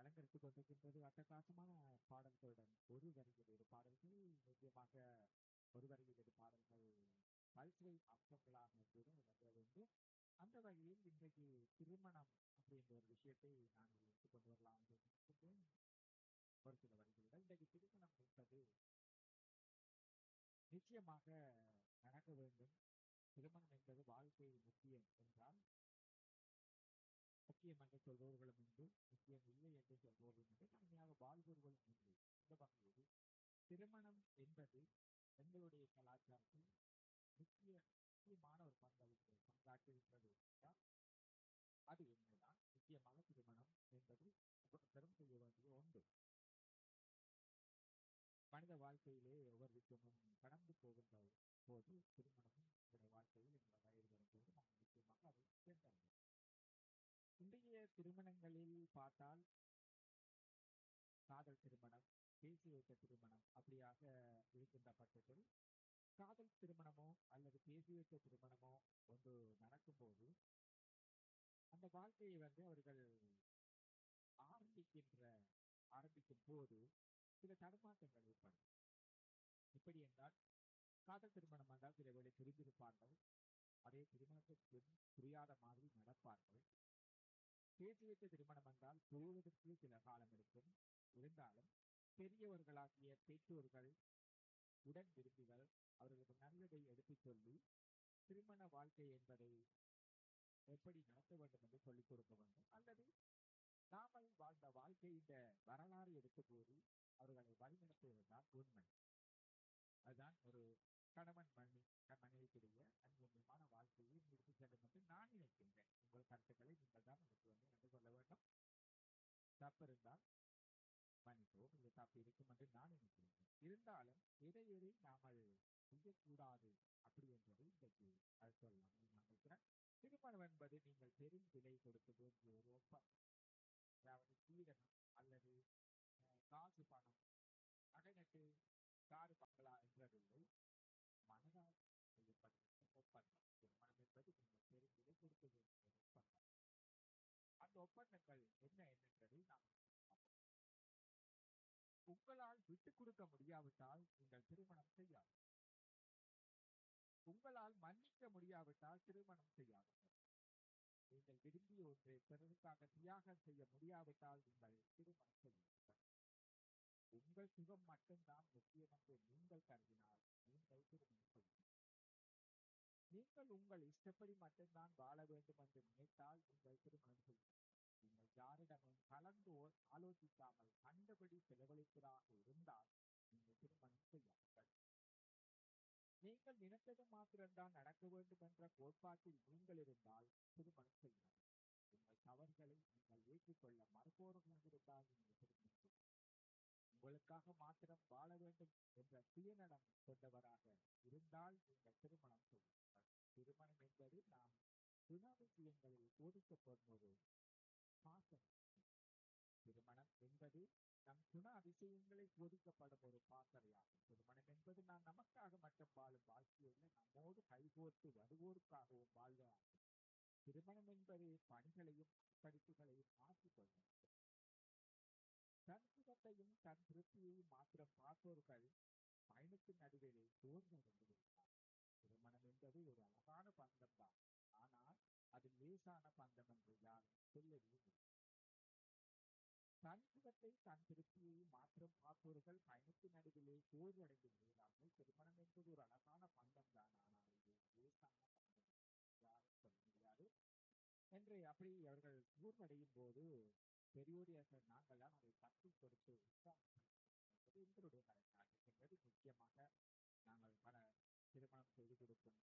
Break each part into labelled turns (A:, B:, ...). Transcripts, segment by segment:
A: அலங்கரித்துக் கொண்டிருக்கின்றது அட்டகாசமான பாடல்களுடன் ஒரு வரியில் இரு பாடல்கள் நிச்சயமாக ஒரு வரியில் இரு பாடல்கள் பல்சுவை அம்சங்களாக கூட வர வேண்டும் அந்த வகையில் இன்றைக்கு திருமணம் அப்படின்ற ஒரு விஷயத்தை நான் எடுத்துக்கொண்டு வரலாம் என்று நினைக்கின்றேன் ஒரு சில வரிகளுடன் இன்றைக்கு திருமணம் என்பது நிச்சயமாக நடக்க வேண்டும் திருமணம் என்பது வாழ்க்கையில் முக்கியம் என்றால் முக்கியம் என்று சொல்பவர்களும் உண்டு முக்கியம் இல்லை என்று சொல்பவர்களும் உண்டு தனியாக வாழ்பவர்களும் உண்டு இந்த வகையில் திருமணம் என்பது எங்களுடைய கலாச்சாரத்தில் முக்கிய முக்கியமான ஒரு பங்களிப்பு பங்காற்றுகின்றது என்றால் அது உண்மைதான் முக்கியமாக திருமணம் என்பது ஒவ்வொருத்தரும் செய்ய வேண்டிய ஒன்று மனித வாழ்க்கையிலே ஒவ்வொரு விஷயமும் கடந்து போகின்ற போது திருமணமும் எங்களுடைய வாழ்க்கையில் எங்களை வயது வரும்போது நாங்கள் நிச்சயமாக அதை சேர்ந்தோம் இன்றைய திருமணங்களில் பார்த்தால் காதல் திருமணம் பேசி வைத்த திருமணம் அப்படியாக இருக்கின்ற பட்சத்தில் காதல் திருமணமோ அல்லது பேசி வைத்த திருமணமோ ஒன்று நடக்கும்போது அந்த வாழ்க்கையை வந்து அவர்கள் ஆரம்பிக்கின்ற ஆரம்பிக்கும் போது சில தடுமாற்றங்கள் ஏற்படும் எப்படி என்றால் காதல் திருமணம் என்றால் சில வேளை புரிந்திருப்பார்கள் அதே திருமணத்திற்கு புரியாத மாதிரி நடப்பார்கள் பேசி வைத்த திருமணம் என்றால் புரிவதற்கு சில காலம் எடுக்கும் இருந்தாலும் பெரியவர்களாகிய பெற்றோர்கள் உடன் விரும்பிகள் அவர்களுக்கு நல்லதை எடுத்துச் சொல்லி திருமண வாழ்க்கை என்பதை எப்படி நடத்த வேண்டும் என்று சொல்லிக் கொடுக்க வேண்டும் அல்லது நாமல் வாழ்ந்த வாழ்க்கையின் வரலாறு எடுத்து கூறி அவர்களை வழிநடத்துவதுதான் உண்மை அதுதான் ஒரு கணவன் மணி மனைவிக்குரிய அந்நியமான வாழ்க்கையை முடித்து செல்லும் என்று நான் நினைக்கின்றேன் உங்கள் கருத்துக்களை நீங்கள் தான் எனக்கு வந்து கண்டு கொள்ள வேண்டும் தப்பு இருந்தால் மன்னிக்கவும் இது தப்பு இருக்கும் என்று நான் நினைக்கின்றேன் இருந்தாலும் எதை எதை நாமல் செய்யக்கூடாது அப்படி என்பதை இன்றைக்கு அது சொல்லலாம் நான் நினைக்கிறேன் திருமணம் என்பது நீங்கள் பெரும் விலை கொடுக்க வேண்டிய ஒரு ஒப்பந்தம் அதாவது சீதனம் அல்லது காசு பணம் நகைநட்டு காரு பங்களா என்றதில்லை மனதால் செய்யப்படுகின்ற ஒப்பந்தம் திருமணம் என்பது நீங்கள் பெரும் விலை கொடுக்க வேண்டிய ஒரு ஒப்பந்தம் அந்த ஒப்பந்தங்கள் என்ன என்னன்றதை நாம் உங்களால் விட்டுக் கொடுக்க முடியாவிட்டால் நீங்கள் திருமணம் செய்யாது உங்களால் மன்னிக்க முடியாவிட்டால் திருமணம் செய்யாதீர்கள் நீங்கள் விரும்பிய ஒன்றை பிறருக்காக தியாகம் செய்ய முடியாவிட்டால் நீங்கள் திருமணம் செய்யுங்கள் உங்கள் சுகம் மட்டும்தான் முக்கியம் என்று நீங்கள் கருதினால் நீங்கள் திருமணம் செய்யுங்கள் நீங்கள் உங்கள் இஷ்டப்படி மட்டும்தான் வாழ வேண்டும் என்று நினைத்தால் நீங்கள் திருமணம் செய்யுங்கள் நீங்கள் யாரிடமும் கலந்து ஆலோசிக்காமல் கண்டபடி செலவழிப்பதாக இருந்தால் நீங்கள் திருமணம் செய்யாதீர்கள் நீங்கள் நினைத்தது மாத்திரம்தான் நடக்க வேண்டும் என்ற கோட்பாட்டில் நீங்கள் இருந்தால் திருமணம் செய்யுங்கள் உங்கள் தவறுகளை நீங்கள் ஏற்றுக்கொள்ள மறுப்பவர்களாக இருந்தால் நீங்கள் திருமணம் செய்யுங்கள் உங்களுக்காக மாத்திரம் வாழ வேண்டும் என்ற சுயநலம் கொண்டவராக இருந்தால் நீங்கள் திருமணம் செய்யுங்கள் திருமணம் என்பது நாம் குணாதிசயங்களில் போதிக்கப்படும் ஒரு பாசம் திருமணம் என்பது நம் குண அதிசயங்களை போதிக்கப்படும் ஒரு பாசறையாகும் திருமணம் என்பது நாம் நமக்காக மட்டும் வாழும் வாழ்க்கையில் நம்மோடு கைகோர்த்து வருவோருக்காகவும் வாழ்வதாகும் திருமணம் என்பது பணிகளையும் படிப்புகளையும் மாற்றிக்கொள்ளும் தன் சுகத்தையும் தன் திருப்தியையும் மாத்திரம் பார்ப்பவர்கள் பயணத்தின் நடுவிலே சோர்வடைந்துவிட்டார் திருமணம் என்பது ஒரு அழகான பந்தம் தான் ஆனால் அது லேசான பந்தம் என்று யாரும் சொல்லவே இல்லை தன் சுகத்தை தன் திருப்தியை மாற்றம் பார்ப்பவர்கள் பயணத்தின் நடுவிலே சோர்வடைந்து விடுகிறார்கள் திருமணம் என்பது ஒரு அழகான பந்தம் தான் ஆனால் இது லேசான பந்தம் யாரும் சொல்ல முடியாது என்று அப்படி அவர்கள் சோர்வடையும் போது பெரியோரியாக நாங்கள் தான் அதை தட்டி கொடுத்து எங்களுடைய கலைஞர் என்பது முக்கியமாக நாங்கள் பல திருமணம் செய்து கொடுக்கும்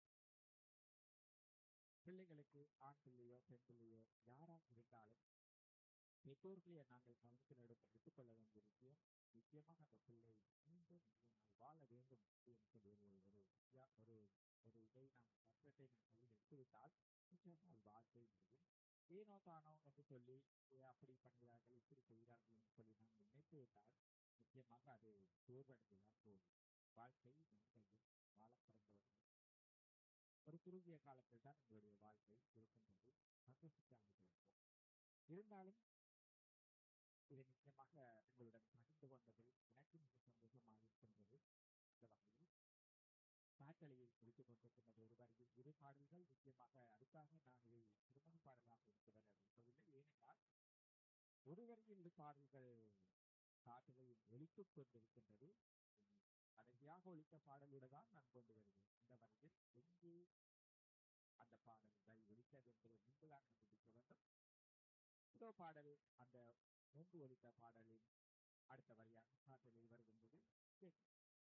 A: பிள்ளைகளுக்கு ஆண் பிள்ளையோ பெண் பிள்ளையோ யாராக இருந்தாலும் பெற்றோர்களை நாங்கள் கவனத்தில் எடுத்து எடுத்துக்கொள்ள வேண்டிய விஷயம் நிச்சயமாக அந்த பிள்ளை மீண்டும் நாள் வாழ வேண்டும் என்று சொல்லி ஒரு ஒரு ஒரு ஒரு இதை நாம் கஷ்டத்தை நம் கையில் எடுத்துவிட்டால் நிச்சயமாக வாழ்க்கை முடியும் ஏனோ தானோ என்று சொல்லி அப்படி பண்ணுகிறார்கள் இப்படி செய்கிறார்கள் என்று சொல்லி நாம் நினைத்து விட்டால் நிச்சயமாக அது சோர்வடைந்துதான் போகும் வாழ்க்கை நம் கையில் வாழ பிறந்தவர்கள் ஒரு குறுகிய காலத்தில் தான் எங்களுடைய வாழ்க்கை இருக்கின்றது சந்தோஷத்தை அனுபவிப்போம் இருந்தாலும் இதை நிச்சயமாக உங்களுடன் பகிர்ந்து கொண்டதில் எனக்கு மிக சந்தோஷமாக இருக்கின்றது இந்த வகையில் பாட்டலையில் முடித்துக் கொண்டிருக்கின்றது ஒரு வரியில் இரு பாடல்கள் நிச்சயமாக அதுக்காக நான் இதை திருமண பாடலாக இருக்கிறேன் என்று சொல்லவில்லை ஏனென்றால் ஒரு வரியில் இரு பாடல்கள் காட்டுகளில் ஒழித்துக் கொண்டிருக்கின்றது கடைசியாக ஒழித்த பாடலோடு தான் நான் கொண்டு வருவேன் இந்த வரியில் எங்கே அந்த பாடல்கள் ஒழித்தது என்பதை நீங்கள் தான் கண்டுபிடிக்க வேண்டும் இதோ பாடல் அந்த முன்பு ஒழித்த பாடலின் அடுத்த வரியாக காற்றலில் வருகின்றது கேட்கும்